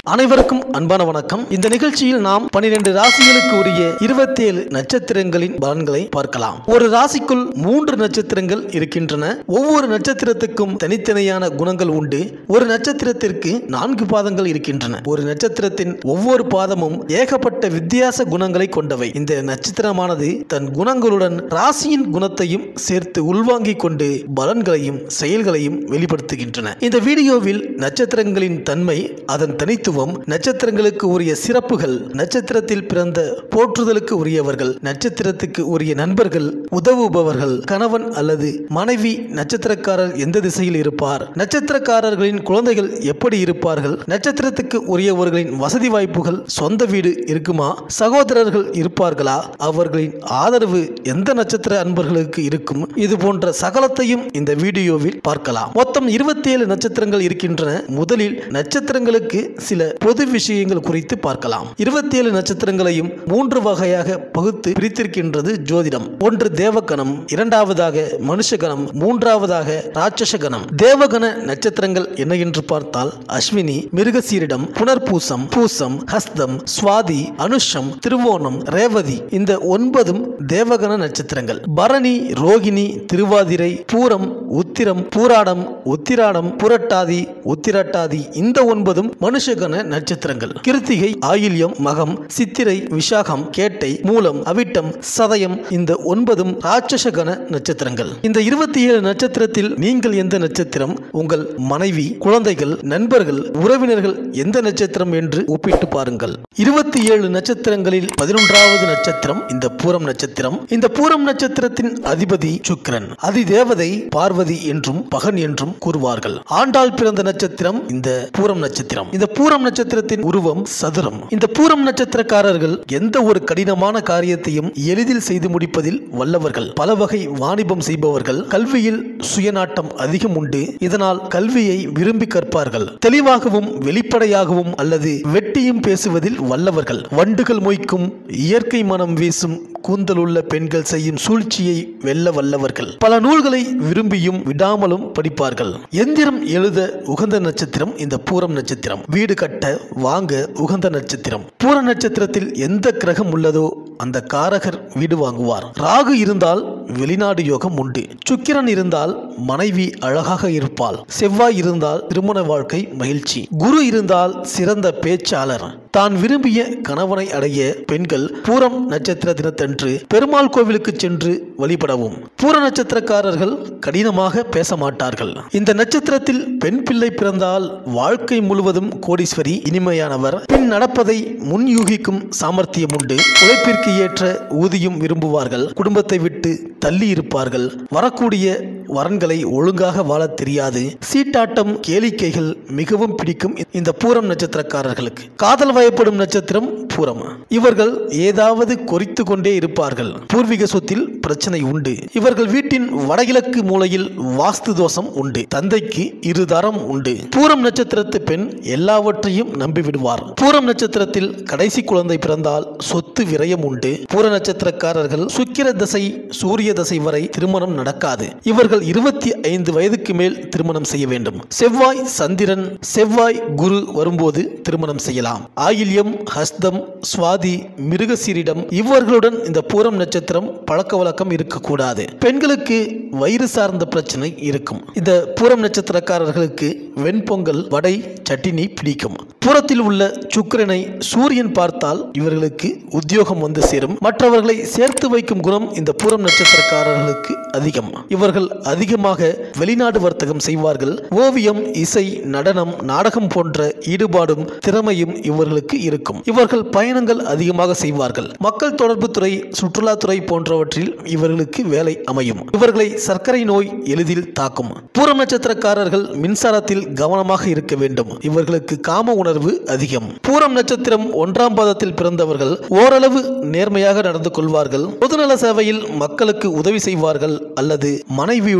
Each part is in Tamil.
அனைவருக்கும் அன்பான வணக்கம் இந்த நிகழ்ச்சியில் நாம் பனிரெண்டு ராசிகளுக்கு உரிய இருபத்தேழு நட்சத்திரங்களின் பலன்களை பார்க்கலாம் ஒரு ராசிக்குள் மூன்று நட்சத்திரங்கள் இருக்கின்றன ஒவ்வொரு நட்சத்திரத்துக்கும் தனித்தனியான குணங்கள் உண்டு ஒரு நட்சத்திரத்திற்கு நான்கு பாதங்கள் இருக்கின்றன ஒரு நட்சத்திரத்தின் ஒவ்வொரு பாதமும் ஏகப்பட்ட வித்தியாச குணங்களை கொண்டவை இந்த நட்சத்திரமானது தன் குணங்களுடன் ராசியின் குணத்தையும் சேர்த்து உள்வாங்கிக் கொண்டு பலன்களையும் செயல்களையும் வெளிப்படுத்துகின்றன இந்த வீடியோவில் நட்சத்திரங்களின் தன்மை அதன் தனித்துவம் நட்சத்திரங்களுக்கு உரிய சிறப்புகள் நட்சத்திரத்தில் பிறந்த போற்றுதலுக்கு உரியவர்கள் நட்சத்திரத்துக்கு உரிய நண்பர்கள் உதவுபவர்கள் கணவன் அல்லது மனைவி நட்சத்திரக்காரர் எந்த திசையில் இருப்பார் நட்சத்திரக்காரர்களின் குழந்தைகள் எப்படி இருப்பார்கள் நட்சத்திரத்துக்கு உரியவர்களின் வசதி வாய்ப்புகள் சொந்த வீடு இருக்குமா சகோதரர்கள் இருப்பார்களா அவர்களின் ஆதரவு எந்த நட்சத்திர அன்பர்களுக்கு இருக்கும் இது போன்ற சகலத்தையும் இந்த வீடியோவில் பார்க்கலாம் மொத்தம் இருபத்தி ஏழு நட்சத்திரங்கள் இருக்கின்றன முதலில் நட்சத்திரங்களுக்கு சில பொது விஷயங்கள் குறித்து பார்க்கலாம் இருபத்தி ஏழு நட்சத்திரங்களையும் மூன்று வகையாக பகுத்து பிரித்திருக்கின்றது ஜோதிடம் ஒன்று தேவகணம் இரண்டாவதாக மனுஷகணம் மூன்றாவதாக ராட்சச கணம் தேவகண நட்சத்திரங்கள் என்ன என்று பார்த்தால் அஸ்வினி மிருகசீரிடம் புனர்பூசம் பூசம் ஹஸ்தம் சுவாதி அனுஷம் திருவோணம் ரேவதி இந்த ஒன்பதும் தேவகண நட்சத்திரங்கள் பரணி ரோகிணி திருவாதிரை பூரம் உத்திரம் பூராடம் உத்திராடம் புரட்டாதி உத்திரட்டாதி இந்த ஒன்பதும் மனுஷகண நட்சத்திரங்கள் கிருத்திகை ஆயில்யம் மகம் சித்திரை விஷாகம் கேட்டை மூலம் அவிட்டம் சதயம் இந்த ஒன்பதும் ராட்சசகண நட்சத்திரங்கள் இந்த இருபத்தி ஏழு நட்சத்திரத்தில் நீங்கள் எந்த நட்சத்திரம் உங்கள் மனைவி குழந்தைகள் நண்பர்கள் உறவினர்கள் எந்த நட்சத்திரம் என்று ஒப்பிட்டு பாருங்கள் இருபத்தி ஏழு நட்சத்திரங்களில் பதினொன்றாவது நட்சத்திரம் இந்த பூரம் நட்சத்திரம் இந்த பூரம் நட்சத்திரத்தின் அதிபதி சுக்கிரன் அதிதேவதை பார்வதி என்றும் பகன் என்றும் கூறுவார்கள் ஆண்டாள் பிறந்த நட்சத்திரம் இந்த பூரம் நட்சத்திரம் இந்த பூரம் நட்சத்திரத்தின் உருவம் சதுரம் இந்த பூரம் நட்சத்திரக்காரர்கள் எந்த ஒரு கடினமான காரியத்தையும் எளிதில் செய்து முடிப்பதில் வல்லவர்கள் பல வகை வாணிபம் செய்பவர்கள் கல்வியில் சுயநாட்டம் அதிகம் உண்டு இதனால் கல்வியை விரும்பி கற்பார்கள் தெளிவாகவும் வெளிப்படையாகவும் அல்லது வெட்டியும் பேசுவதில் வல்லவர்கள் வண்டுகள் மொய்க்கும் இயற்கை மனம் வீசும் கூந்தலுள்ள பெண்கள் செய்யும் சூழ்ச்சியை வெல்ல வல்லவர்கள் பல நூல்களை விரும்பியும் விடாமலும் படிப்பார்கள் எந்திரம் எழுத உகந்த நட்சத்திரம் இந்த பூரம் நட்சத்திரம் வீடு கட்ட வாங்க உகந்த நட்சத்திரம் பூர நட்சத்திரத்தில் எந்த கிரகம் உள்ளதோ அந்த காரகர் வீடு வாங்குவார் ராகு இருந்தால் வெளிநாடு யோகம் உண்டு சுக்கிரன் இருந்தால் மனைவி அழகாக இருப்பாள் செவ்வாய் இருந்தால் திருமண வாழ்க்கை மகிழ்ச்சி குரு இருந்தால் சிறந்த பேச்சாளர் தான் விரும்பிய கணவனை அடைய பெண்கள் பூரம் நட்சத்திர தினத்தன்று பெருமாள் கோவிலுக்கு சென்று வழிபடவும் பூர நட்சத்திரக்காரர்கள் கடினமாக பேச மாட்டார்கள் இந்த நட்சத்திரத்தில் பெண் பிள்ளை பிறந்தால் வாழ்க்கை முழுவதும் கோடீஸ்வரி இனிமையானவர் பின் நடப்பதை முன் யூகிக்கும் சாமர்த்தியம் உண்டு உழைப்பிற்கு ஏற்ற ஊதியம் விரும்புவார்கள் குடும்பத்தை விட்டு தள்ளி இருப்பார்கள் வரக்கூடிய வரன்களை ஒழுங்காக வாழத் தெரியாது சீட்டாட்டம் கேளிக்கைகள் மிகவும் பிடிக்கும் இந்த பூரம் நட்சத்திரக்காரர்களுக்கு காதல் வயப்படும் நட்சத்திரம் பூரம் இவர்கள் ஏதாவது கொறித்து கொண்டே இருப்பார்கள் பூர்வீக சொத்தில் பிரச்சனை உண்டு இவர்கள் வீட்டின் வடகிழக்கு மூலையில் வாஸ்து தோஷம் உண்டு தந்தைக்கு இரு தரம் உண்டு பூரம் நட்சத்திரத்து பெண் எல்லாவற்றையும் நம்பிவிடுவார் பூரம் நட்சத்திரத்தில் கடைசி குழந்தை பிறந்தால் சொத்து விரயம் உண்டு பூர நட்சத்திரக்காரர்கள் சுக்கிர தசை சூரிய தசை வரை திருமணம் நடக்காது இவர்கள் இருபத்தி ஐந்து வயதுக்கு மேல் திருமணம் செய்ய வேண்டும் செவ்வாய் சந்திரன் செவ்வாய் குரு வரும்போது திருமணம் செய்யலாம் ஆயில்யம் ஹஸ்தம் சுவாதி மிருகசீரிடம் இவர்களுடன் இந்த பூரம் நட்சத்திரம் பழக்க வழக்கம் இருக்கக்கூடாது பெண்களுக்கு வயிறு சார்ந்த பிரச்சனை இருக்கும் இந்த பூரம் நட்சத்திரக்காரர்களுக்கு வெண்பொங்கல் வடை சட்டினி பிடிக்கும் பூரத்தில் உள்ள சுக்கிரனை சூரியன் பார்த்தால் இவர்களுக்கு உத்தியோகம் வந்து சேரும் மற்றவர்களை சேர்த்து வைக்கும் குணம் இந்த பூரம் நட்சத்திரக்காரர்களுக்கு அதிகம் இவர்கள் அதிகமாக வெளிநாடு வர்த்தகம் செய்வார்கள் ஓவியம் இசை நடனம் நாடகம் போன்ற ஈடுபாடும் திறமையும் இவர்களுக்கு இருக்கும் இவர்கள் பயணங்கள் அதிகமாக செய்வார்கள் மக்கள் தொடர்பு துறை சுற்றுலாத்துறை போன்றவற்றில் இவர்களுக்கு வேலை அமையும் இவர்களை சர்க்கரை நோய் எளிதில் தாக்கும் பூரம் நட்சத்திரக்காரர்கள் மின்சாரத்தில் கவனமாக இருக்க வேண்டும் இவர்களுக்கு காம உணர்வு அதிகம் பூரம் நட்சத்திரம் ஒன்றாம் பாதத்தில் பிறந்தவர்கள் ஓரளவு நேர்மையாக நடந்து கொள்வார்கள் பொதுநல சேவையில் மக்களுக்கு உதவி செய்வார்கள் அல்லது மனைவியுடன்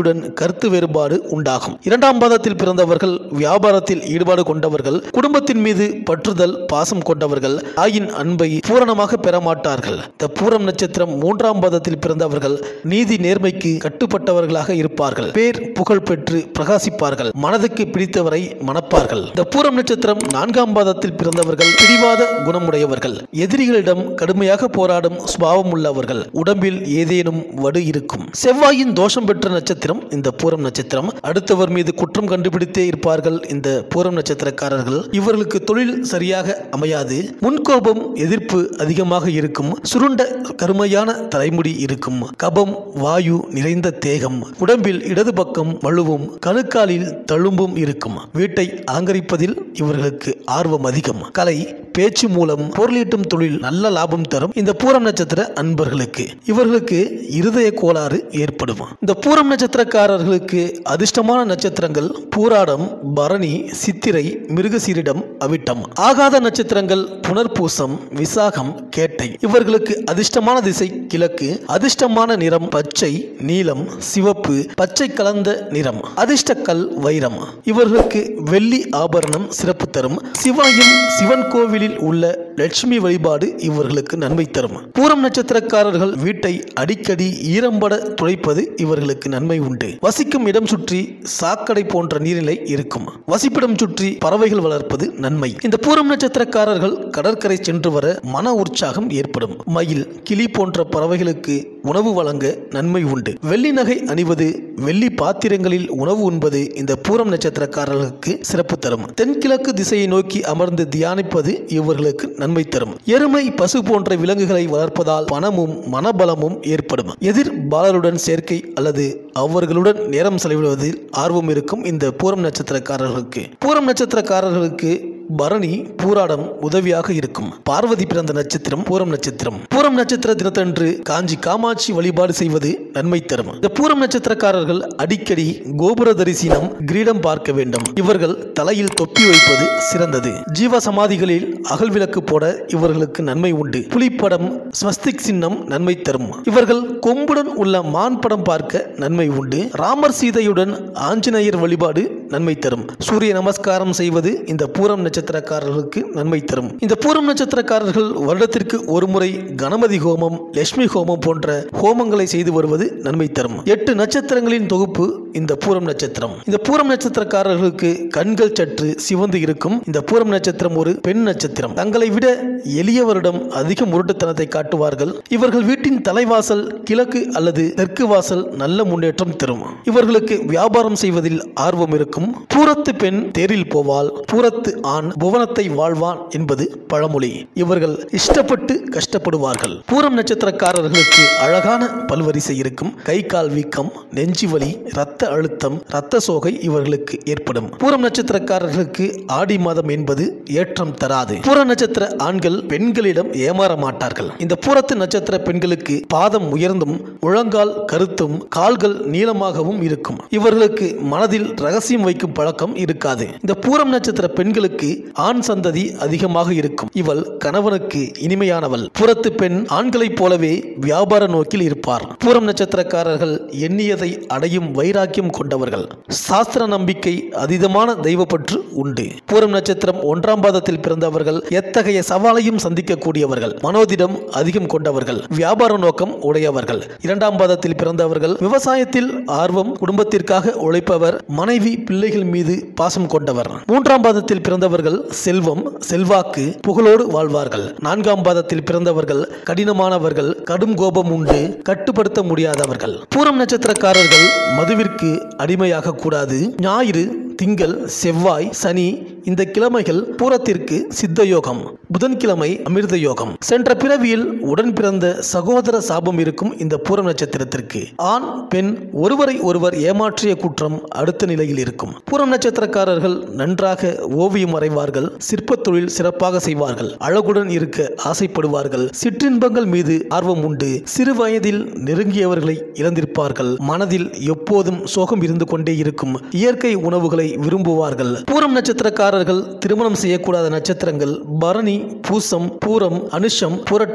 மனைவியுடன் கருத்து வேறுபாடு உண்டாகும் இரண்டாம் பாதத்தில் பிறந்தவர்கள் வியாபாரத்தில் ஈடுபாடு கொண்டவர்கள் குடும்பத்தின் மீது பற்றுதல் பாசம் கொண்டவர்கள் தாயின் அன்பை பூரணமாக பெற மாட்டார்கள் இந்த பூரம் நட்சத்திரம் மூன்றாம் பாதத்தில் பிறந்தவர்கள் நீதி நேர்மைக்கு கட்டுப்பட்டவர்களாக இருப்பார்கள் பேர் புகழ் பெற்று பிரகாசிப்பார்கள் மனதுக்கு பிடித்தவரை மணப்பார்கள் இந்த பூரம் நட்சத்திரம் நான்காம் பாதத்தில் பிறந்தவர்கள் பிடிவாத குணமுடையவர்கள் எதிரிகளிடம் கடுமையாக போராடும் சுபாவம் உள்ளவர்கள் உடம்பில் ஏதேனும் வடு இருக்கும் செவ்வாயின் தோஷம் பெற்ற நட்சத்திரம் இந்த பூரம் நட்சத்திரம் அடுத்தவர் மீது குற்றம் கண்டுபிடித்தே இருப்பார்கள் இந்த பூரம் நட்சத்திரக்காரர்கள் இவர்களுக்கு தொழில் சரியாக அமையாது முன்கோபம் எதிர்ப்பு அதிகமாக இருக்கும் சுருண்ட கருமையான தலைமுடி இருக்கும் கபம் வாயு நிறைந்த தேகம் உடம்பில் இடது பக்கம் மழுவும் கணுக்காலில் தழும்பும் இருக்கும் வீட்டை அலங்கரிப்பதில் இவர்களுக்கு ஆர்வம் அதிகம் கலை பேச்சு மூலம் பொருளீட்டும் தொழில் நல்ல லாபம் தரும் இந்த பூரம் நட்சத்திர அன்பர்களுக்கு இவர்களுக்கு இருதய கோளாறு ஏற்படும் இந்த பூரம் நட்சத்திரக்காரர்களுக்கு அதிர்ஷ்டமான நட்சத்திரங்கள் பூராடம் பரணி சித்திரை மிருகசீரிடம் அவிட்டம் ஆகாத நட்சத்திரங்கள் புனர்பூசம் விசாகம் கேட்டை இவர்களுக்கு அதிர்ஷ்டமான திசை கிழக்கு அதிர்ஷ்டமான நிறம் பச்சை நீலம் சிவப்பு பச்சை கலந்த நிறம் அதிர்ஷ்டக்கல் வைரம் இவர்களுக்கு வெள்ளி ஆபரணம் சிறப்பு தரும் சிவாயும் சிவன் கோவிலில் உள்ள லட்சுமி வழிபாடு இவர்களுக்கு நன்மை தரும் பூரம் நட்சத்திரக்காரர்கள் வீட்டை அடிக்கடி ஈரம்பட துடைப்பது இவர்களுக்கு நன்மை உண்டு வசிக்கும் இடம் சுற்றி சாக்கடை போன்ற நீர்நிலை இருக்கும் வசிப்பிடம் சுற்றி பறவைகள் வளர்ப்பது நன்மை இந்த பூரம் நட்சத்திரக்காரர்கள் கடற்கரை சென்று வர மன உற்சாகம் ஏற்படும் மயில் கிளி போன்ற பறவைகளுக்கு உணவு வழங்க நன்மை உண்டு வெள்ளி நகை அணிவது வெள்ளி பாத்திரங்களில் உணவு உண்பது இந்த பூரம் நட்சத்திரக்காரர்களுக்கு சிறப்பு தரும் தென்கிழக்கு திசையை நோக்கி அமர்ந்து தியானிப்பது இவர்களுக்கு நன்மை தரும் எருமை பசு போன்ற விலங்குகளை வளர்ப்பதால் பணமும் மனபலமும் ஏற்படும் எதிர் பாலருடன் சேர்க்கை அல்லது அவர்களுடன் நேரம் செலவிடுவதில் ஆர்வம் இருக்கும் இந்த பூரம் நட்சத்திரக்காரர்களுக்கு பூரம் நட்சத்திரக்காரர்களுக்கு பரணி பூராடம் உதவியாக இருக்கும் பார்வதி பிறந்த நட்சத்திரம் பூரம் நட்சத்திரம் பூரம் நட்சத்திர தினத்தன்று காஞ்சி காமாட்சி வழிபாடு செய்வது நன்மை தரும் இந்த பூரம் நட்சத்திரக்காரர்கள் அடிக்கடி கோபுர தரிசனம் கிரீடம் பார்க்க வேண்டும் இவர்கள் தலையில் தொப்பி வைப்பது சிறந்தது ஜீவ சமாதிகளில் அகல் விளக்கு போட இவர்களுக்கு நன்மை உண்டு புலிப்படம் ஸ்வஸ்திக் சின்னம் நன்மை தரும் இவர்கள் கொம்புடன் உள்ள மான் படம் பார்க்க நன்மை உண்டு ராமர் சீதையுடன் ஆஞ்சநேயர் வழிபாடு நன்மை தரும் சூரிய நமஸ்காரம் செய்வது இந்த பூரம் நட்சத்திரக்காரர்களுக்கு நன்மை தரும் இந்த பூரம் நட்சத்திரக்காரர்கள் வருடத்திற்கு ஒரு முறை கணபதி ஹோமம் லட்சுமி ஹோமம் போன்ற ஹோமங்களை செய்து வருவது நன்மை தரும் எட்டு நட்சத்திரங்களின் தொகுப்பு இந்த பூரம் நட்சத்திரம் இந்த பூரம் நட்சத்திரக்காரர்களுக்கு கண்கள் சற்று சிவந்து இருக்கும் இந்த பூரம் நட்சத்திரம் ஒரு பெண் நட்சத்திரம் தங்களை விட எளியவரிடம் அதிக முரட்டுத்தனத்தை காட்டுவார்கள் இவர்கள் வீட்டின் தலைவாசல் கிழக்கு அல்லது தெற்கு வாசல் நல்ல முன்னேற்றம் தரும் இவர்களுக்கு வியாபாரம் செய்வதில் ஆர்வம் இருக்கும் பூரத்து பெண் தேரில் போவாள் பூரத்து ஆண் புவனத்தை வாழ்வான் என்பது பழமொழி இவர்கள் இஷ்டப்பட்டு கஷ்டப்படுவார்கள் பூரம் நட்சத்திரக்காரர்களுக்கு அழகான பல்வரிசை இருக்கும் கை கால் வீக்கம் நெஞ்சு வலி இரத்த அழுத்தம் இரத்த சோகை இவர்களுக்கு ஏற்படும் பூரம் நட்சத்திரக்காரர்களுக்கு ஆடி மாதம் என்பது ஏற்றம் தராது பூர நட்சத்திர ஆண்கள் பெண்களிடம் ஏமாற மாட்டார்கள் இந்த பூரத்து நட்சத்திர பெண்களுக்கு பாதம் உயர்ந்தும் முழங்கால் கருத்தும் கால்கள் நீளமாகவும் இருக்கும் இவர்களுக்கு மனதில் ரகசியம் வைக்கும் பழக்கம் இருக்காது இந்த பூரம் நட்சத்திர பெண்களுக்கு ஆண் சந்ததி அதிகமாக இருக்கும் இவள் கணவனுக்கு இனிமையானவள் புறத்து பெண் ஆண்களைப் போலவே வியாபார நோக்கில் இருப்பார் பூரம் நட்சத்திரக்காரர்கள் எண்ணியதை அடையும் வைராக்கியம் கொண்டவர்கள் சாஸ்திர நம்பிக்கை அதீதமான தெய்வப்பற்று உண்டு பூரம் நட்சத்திரம் ஒன்றாம் பாதத்தில் பிறந்தவர்கள் எத்தகைய சவாலையும் சந்திக்கக்கூடியவர்கள் மனோதிடம் அதிகம் கொண்டவர்கள் வியாபார நோக்கம் உடையவர்கள் இரண்டாம் பாதத்தில் பிறந்தவர்கள் விவசாயத்தில் ஆர்வம் குடும்பத்திற்காக உழைப்பவர் மனைவி பிள்ளைகள் மீது பாசம் கொண்டவர் மூன்றாம் பாதத்தில் பிறந்தவர்கள் செல்வம் செல்வாக்கு புகழோடு வாழ்வார்கள் நான்காம் பாதத்தில் பிறந்தவர்கள் கடினமானவர்கள் கடும் கோபம் உண்டு கட்டுப்படுத்த முடியாதவர்கள் பூரம் நட்சத்திரக்காரர்கள் மதுவிற்கு அடிமையாக கூடாது ஞாயிறு திங்கள் செவ்வாய் சனி இந்த கிழமைகள் பூரத்திற்கு சித்த யோகம் புதன்கிழமை அமிர்த யோகம் சென்ற பிறவியில் உடன் பிறந்த சகோதர சாபம் இருக்கும் இந்த பூரம் நட்சத்திரத்திற்கு ஆண் பெண் ஒருவரை ஒருவர் ஏமாற்றிய குற்றம் அடுத்த நிலையில் இருக்கும் பூரம் நட்சத்திரக்காரர்கள் நன்றாக ஓவியம் வரைவார்கள் சிற்பத் தொழில் சிறப்பாக செய்வார்கள் அழகுடன் இருக்க ஆசைப்படுவார்கள் சிற்றின்பங்கள் மீது ஆர்வம் உண்டு சிறு வயதில் நெருங்கியவர்களை இழந்திருப்பார்கள் மனதில் எப்போதும் சோகம் இருந்து கொண்டே இருக்கும் இயற்கை உணவுகளை விரும்புவார்கள் பூரம் நட்சத்திரக்காரர்கள் திருமணம் செய்யக்கூடாத நட்சத்திரங்கள் பரணி பூசம் பூரம் அனுஷம் புரட்டாதி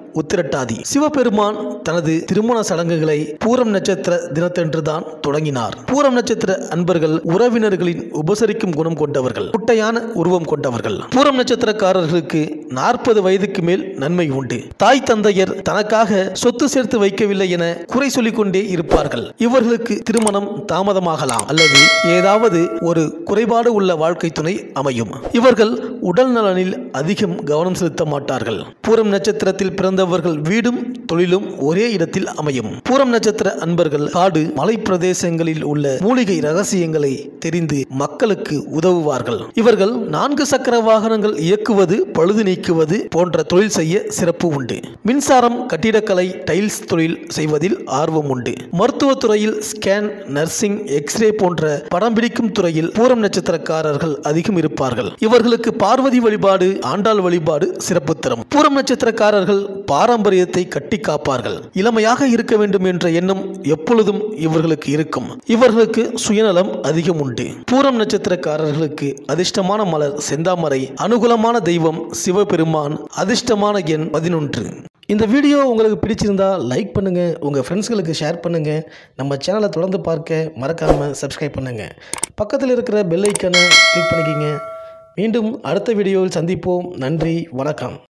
உத்திரட்டாதி சிவபெருமான் தனது திருமண சடங்குகளை பூரம் நட்சத்திர தினத்தன்றுதான் தொடங்கினார் பூரம் நட்சத்திர அன்பர்கள் உறவினர்களின் உபசரிக்கும் குணம் கொண்டவர்கள் குட்டையான உருவம் கொண்டவர்கள் பூரம் நட்சத்திரக்காரர்களுக்கு நாற்பது வயதுக்கு மேல் நன்மை உண்டு தாய் தந்தையர் தனக்காக சொத்து சேர்த்து வைக்கவில்லை என குறை சொல்லிக் கொண்டே இருப்பார்கள் இவர்களுக்கு திருமணம் தாமதமாகலாம் அல்லது ஏதாவது ஒரு குறைபாடு உள்ள வாழ்க்கை துணை அமையும் இவர்கள் உடல் நலனில் அதிகம் கவனம் செலுத்த மாட்டார்கள் பூரம் நட்சத்திரத்தில் பிறந்தவர்கள் வீடும் தொழிலும் ஒரே இடத்தில் அமையும் பூரம் நட்சத்திர அன்பர்கள் காடு மலை பிரதேசங்களில் உள்ள மூலிகை ரகசியங்களை தெரிந்து மக்களுக்கு உதவுவார்கள் இவர்கள் நான்கு சக்கர வாகனங்கள் இயக்குவது பழுது நீக்குவது போன்ற தொழில் செய்ய சிறப்பு உண்டு மின்சாரம் கட்டிடக்கலை டைல்ஸ் தொழில் செய்வதில் ஆர்வம் உண்டு மருத்துவத்துறையில் ஸ்கேன் நர்சிங் எக்ஸ்ரே போன்ற படம் பிடிக்கும் துறையில் பூரம் நட்சத்திரக்காரர்கள் அதிகம் இருப்பார்கள் இவர்களுக்கு பார்வதி வழிபாடு ஆண்டாள் வழிபாடு சிறப்பு தரும் பூரம் நட்சத்திரக்காரர்கள் பாரம்பரியத்தை கட்டி காப்பார்கள் இளமையாக இருக்க வேண்டும் என்ற எண்ணம் எப்பொழுதும் இவர்களுக்கு இருக்கும் இவர்களுக்கு சுயநலம் அதிகம் உண்டு பூரம் நட்சத்திரக்காரர்களுக்கு அதிர்ஷ்டமான மலர் செந்தாமரை அனுகூலமான தெய்வம் சிவபெருமான் அதிர்ஷ்டமான எண் பதினொன்று இந்த வீடியோ உங்களுக்கு பிடிச்சிருந்தா லைக் பண்ணுங்க உங்க ஃப்ரெண்ட்ஸ்களுக்கு ஷேர் பண்ணுங்க நம்ம சேனலை தொடர்ந்து பார்க்க மறக்காம சப்ஸ்கிரைப் பண்ணுங்க பக்கத்தில் இருக்கிற பெல் ஐக்கனை கிளிக் பண்ணிக்கிங்க மீண்டும் அடுத்த வீடியோவில் சந்திப்போம் நன்றி வணக்கம்